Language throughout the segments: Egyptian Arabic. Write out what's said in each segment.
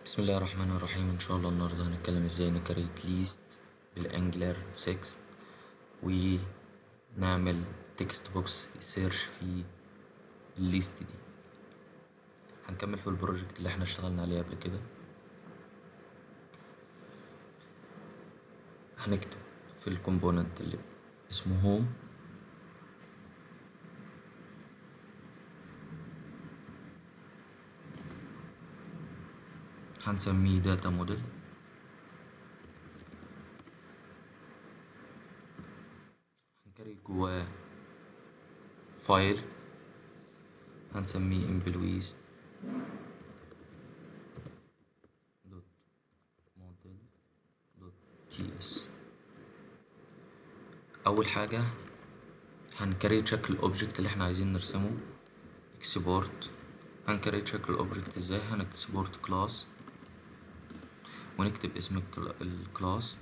بسم الله الرحمن الرحيم ان شاء الله النهارده هنتكلم ازاي نكريت ليست بالانجلر 6 ونعمل تكست بوكس سيرش في الليست دي هنكمل في البروجكت اللي احنا اشتغلنا عليه قبل كده هنكتب في الكومبوننت اللي اسمه هوم هنسميه داتا موديل هنكري جواه فايل هنسميه employees دوت موديل دوت تي اس اول حاجه هنكريت شكل الاوبجكت اللي احنا عايزين نرسمه اكسبورت هنكريت شكل الاوبجكت ازاي هنكسبورت كلاس ونكتب اسم الكلاس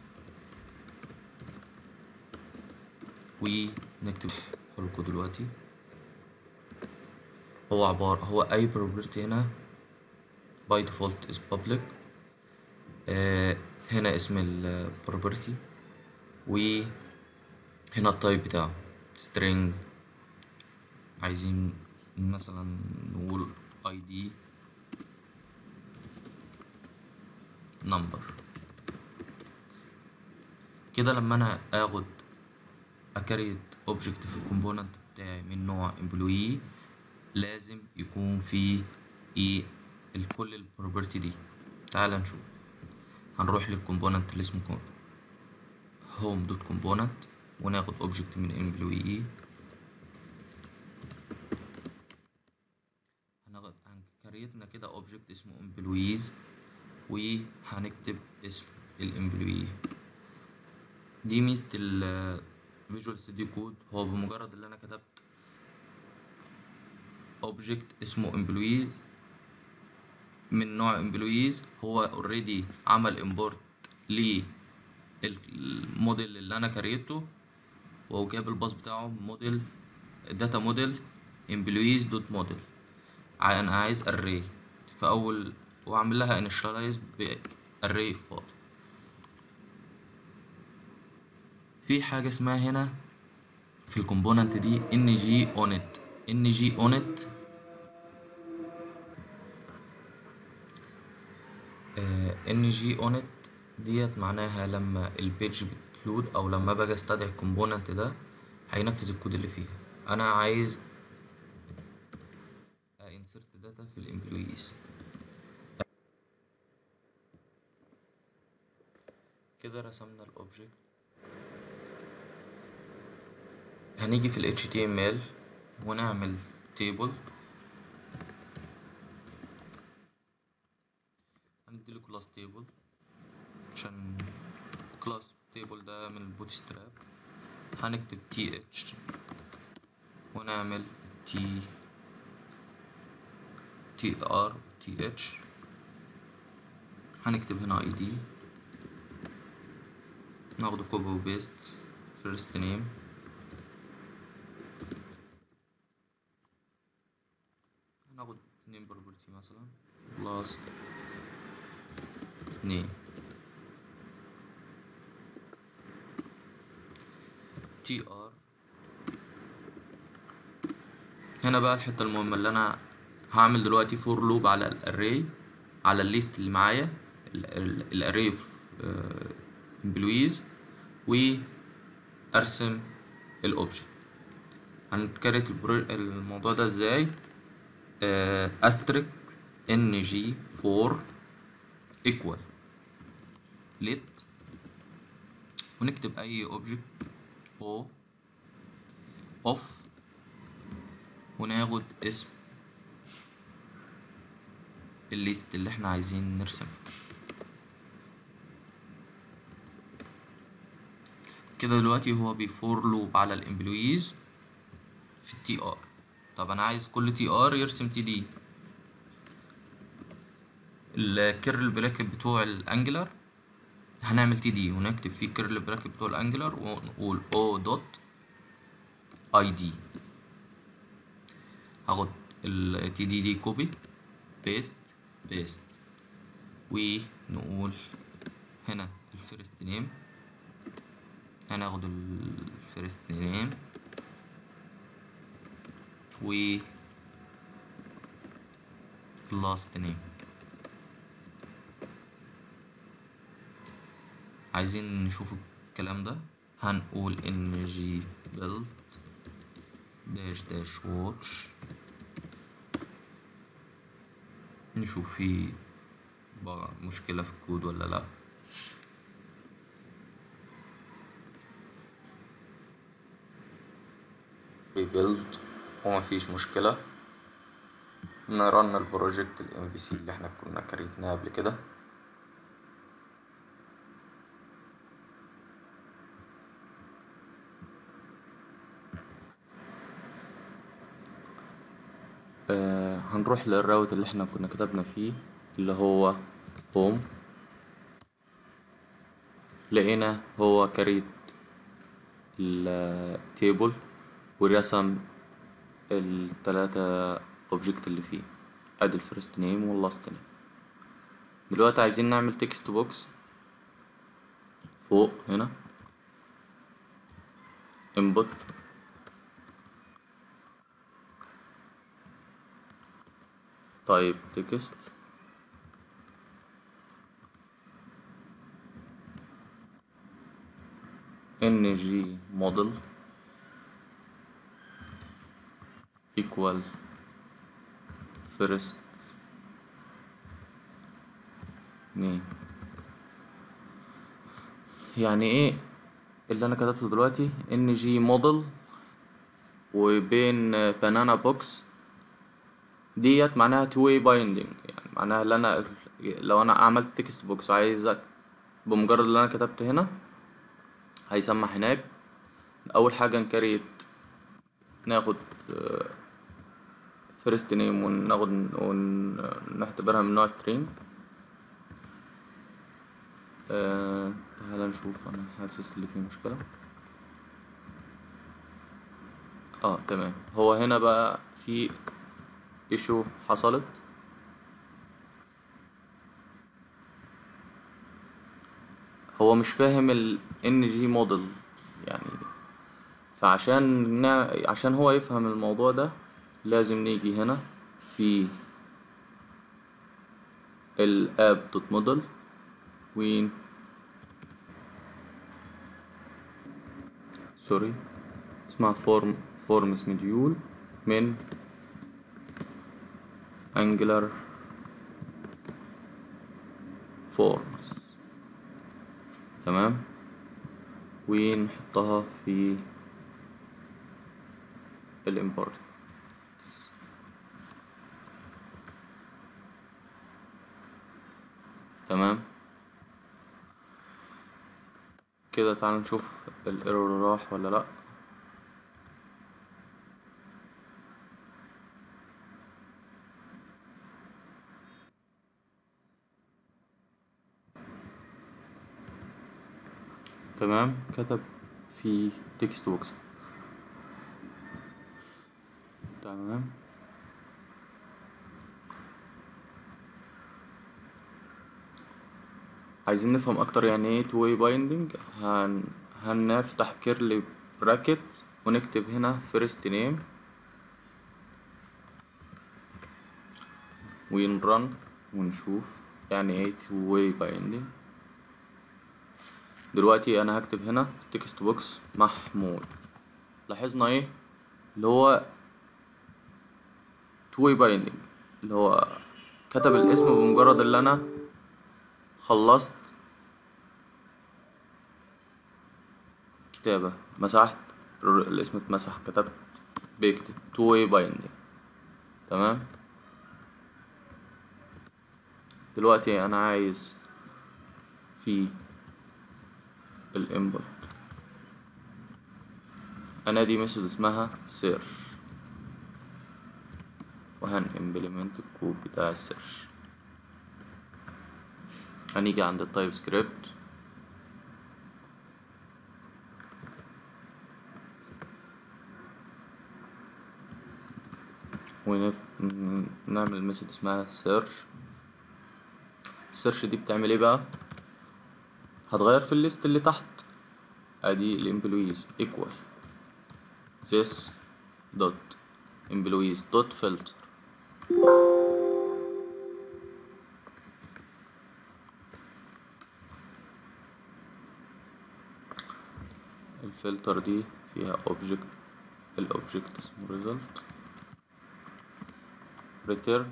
ونكتب حلقه دلوقتي هو عبارة هو أي property هنا by default is public آه هنا اسم ال property وهنا التايب بتاعه string عايزين مثلا نقول id number كده لما انا اخد اكريت اوبجكت في الكومبوننت بتاعي من نوع employee لازم يكون في ايه الكل البروبرتي دي تعال نشوف هنروح للكومبوننت اللي اسمه home دوت كومبوننت وناخد اوبجكت من employee هناخد هنكريتنا كده اوبجكت اسمه employees وهنكتب اسم الامبلوي دي ميزة ال Visual Studio Code هو بمجرد اللي انا كتبت اوبجكت اسمه employees من نوع employees هو اوريدي عمل import للموديل اللي انا كريته وهو جاب الباص بتاعه موديل داتا موديل employees دوت موديل انا عايز array في اول واعمل لها initialize بarray فاضي في حاجة اسمها هنا في الكومبوننت دي ان جي اونت ان جي اونت ان جي اونت ديت معناها لما البيج بتلود او لما باجي استدعي الكومبوننت ده هينفذ الكود اللي فيها انا عايز insert داتا في الامبلويز كده رسمنا الاوبجكت هنيجي في ال HTML ونعمل table هنديله class table عشان class table ده من البوت ستراب هنكتب th ونعمل t tr th هنكتب هنا id ناخد كوبي وبيست فيرست نيم هناخد نيم بروبرتي مثلا لاست نيم تي ار هنا بقى الحته المهمه اللي انا هعمل دلوقتي فور لوب على الاري على الليست اللي معايا الاري امبلويز وارسم الاوبجكت هنكريت الموضوع ده ازاي استريك ان جي 4 ايكوال ليت ونكتب اي اوبجكت او اوف وناخد اسم الليست اللي احنا عايزين نرسمها كده دلوقتي هو بيفور لوب على الامبلويز في التي ار طب انا عايز كل تي ار يرسم تي دي الكيرل براكت بتوع الانجلر هنعمل تي دي ونكتب فيه كيرل براكت بتوع الانجلر ونقول او دوت اي دي هاخد التي دي دي كوبي بيست بيست ونقول هنا الفيرست نيم هناخد الفيرست نيم و اللاست نيم عايزين نشوف الكلام ده هنقول ان جي بيلد داش داش واتش نشوف في بقى مشكلة في الكود ولا لأ بيبيلد ومفيش مشكلة نرن البروجكت الام في سي اللي احنا كنا كريتناه قبل كده آه هنروح للراوت اللي احنا كنا كتبنا فيه اللي هو هوم لقينا هو كريت التيبل ورسم التلاتة اوبجكت اللي فيه ادي الفيرست نيم واللاست نيم دلوقتي عايزين نعمل تكست بوكس فوق هنا input طيب تكست ng model equal first name يعني ايه اللي انا كتبته دلوقتي ان جي موديل وبين بانانا بوكس ديت معناها تو واي بايندينج يعني معناها اللي انا لو انا عملت تكست بوكس عايز بمجرد اللي انا كتبت هنا هيسمح هناك اول حاجه نكريت ناخد فيرست نيم وناخد ونعتبرها من نوع سترينج أه تعالى نشوف انا حاسس اللي فيه مشكله اه تمام هو هنا بقى في ايشو حصلت هو مش فاهم ال NG موديل يعني فعشان نا... عشان هو يفهم الموضوع ده لازم نيجي هنا في الاب دوت موديل وين سوري اسمها فورم فورمز مديول من angular forms تمام ونحطها في الامبورت تمام كده تعال نشوف الايرور راح ولا لا تمام كتب في تكست بوكس تمام عايزين نفهم اكتر يعني ايه تو واي بايندينج هن... هنفتح كيرلي براكت ونكتب هنا فيرست نيم ونرن ونشوف يعني ايه تو واي بايندينج دلوقتي انا هكتب هنا في التكست بوكس محمود لاحظنا ايه اللي هو تو واي بايندينج اللي هو كتب الاسم بمجرد اللي انا خلصت كتابة مسحت الاسم اتمسح كتبت بيكتب تو واي بايندينج تمام دلوقتي انا عايز في الانبوت انا دي ميثود اسمها سيرش وهن امبلمنت الكود بتاع السيرش هنيجي عند التايب سكريبت ونعمل ميثود اسمها search السيرش دي بتعمل ايه بقى هتغير في الليست اللي تحت ادي الامبلويز equal this dot employees dot filter الفلتر دي فيها object الاوبجكت اسمه result return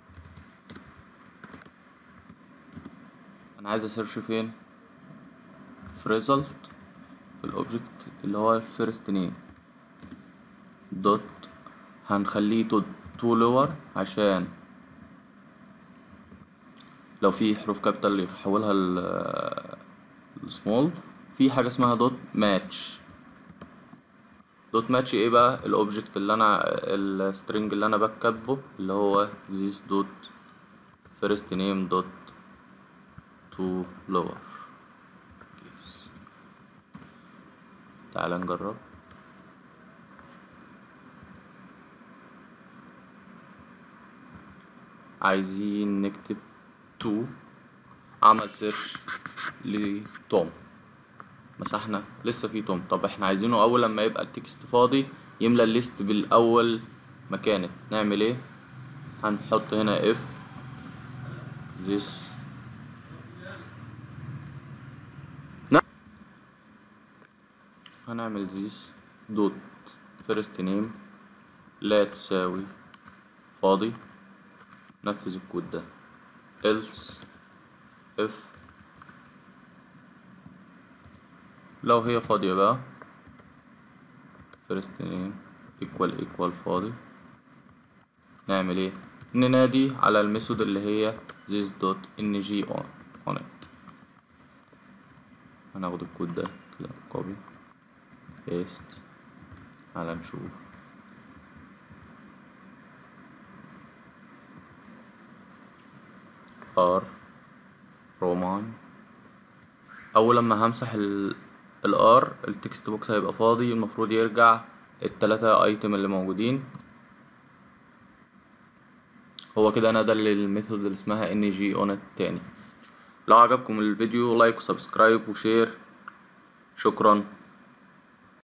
انا عايز اسيرش فين في result في الاوبجكت اللي هو الفيرست نيم دوت هنخليه تو تو لور عشان لو في حروف كابيتال يحولها لسمول في حاجه اسمها دوت ماتش دوت ماتش ايه بقى الاوبجكت اللي انا السترنج اللي انا بكتبه اللي هو this دوت first name دوت to lower case تعال نجرب عايزين نكتب تو عمل سيرش لتوم مسحنا لسه في توم طب احنا عايزينه اول لما يبقى التكست فاضي يملى الليست بالاول ما كانت نعمل ايه هنحط هنا if this ن- هنعمل this دوت first name لا تساوي فاضي نفذ الكود ده else if لو هي فاضية بقى first name equal equal فاضي نعمل ايه ننادي على الميثود اللي هي this dot ng on, on it هناخد الكود ده كده copy paste تعالى نشوف r رومان اول لما همسح ال الار التكست بوكس هيبقى فاضي المفروض يرجع التلاتة ايتم اللي موجودين هو كده انا ده الميثود اللي اسمها ان جي اون تاني لو عجبكم الفيديو لايك وسبسكرايب وشير شكرا